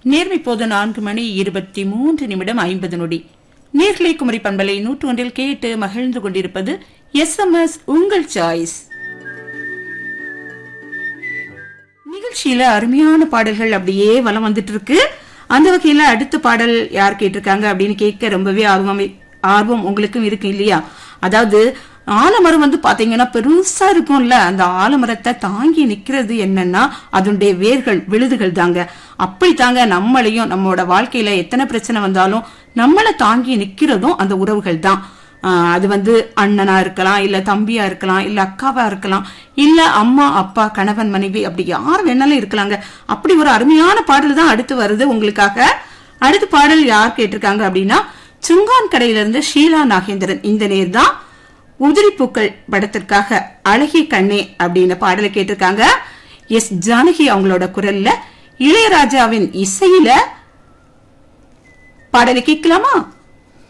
நேர்மை போது நான்கு மணி இருபத்தி மூன்று நிமிடம் ஐம்பது நொடி நேர்களை குமரி பண்பலை நூற்று ஒன்றில் கேட்டு மகிழ்ந்து கொண்டிருப்பது எஸ் எம் எஸ் உங்கள் சாய்ஸ் நிகழ்ச்சியில அருமையான பாடல்கள் அப்படியே வலம் வந்துட்டு இருக்கு அந்த வகையில அடுத்த பாடல் யார் கேட்டிருக்காங்க அப்படின்னு கேட்க ரொம்பவே ஆர்வம் ஆர்வம் உங்களுக்கும் இருக்கு இல்லையா அதாவது ஆலமரம் வந்து பாத்தீங்கன்னா பெருசா இருக்கும்ல அந்த ஆலமரத்தை தாங்கி நிக்கிறது என்னன்னா அதனுடைய வேர்கள் விழுதுகள் தாங்க அப்படி தாங்க நம்மளையும் நம்மளோட வாழ்க்கையில எத்தனை பிரச்சனை வந்தாலும் நம்மளை தாங்கி நிக்கிறதும் அந்த உறவுகள் தான் ஆஹ் அது வந்து அண்ணனா இருக்கலாம் இல்ல தம்பியா இருக்கலாம் இல்ல அக்காவா இருக்கலாம் இல்ல அம்மா அப்பா கணவன் மனைவி அப்படி யார் வேணாலும் இருக்கலாங்க அப்படி ஒரு அருமையான பாடல் தான் அடுத்து வருது உங்களுக்காக அடுத்த பாடல் யார் கேட்டிருக்காங்க அப்படின்னா சுங்கான் கடையில இருந்து ஷீலா நாகேந்திரன் இந்த நேர் தான் உதிரி பூக்கள் படத்திற்காக அழகிய கண்ணே அப்படின்னு பாடலை கேட்டிருக்காங்க எஸ் ஜானகி அவங்களோட குரல்ல இளையராஜாவின் இசையில பாடலை கேட்கலாமா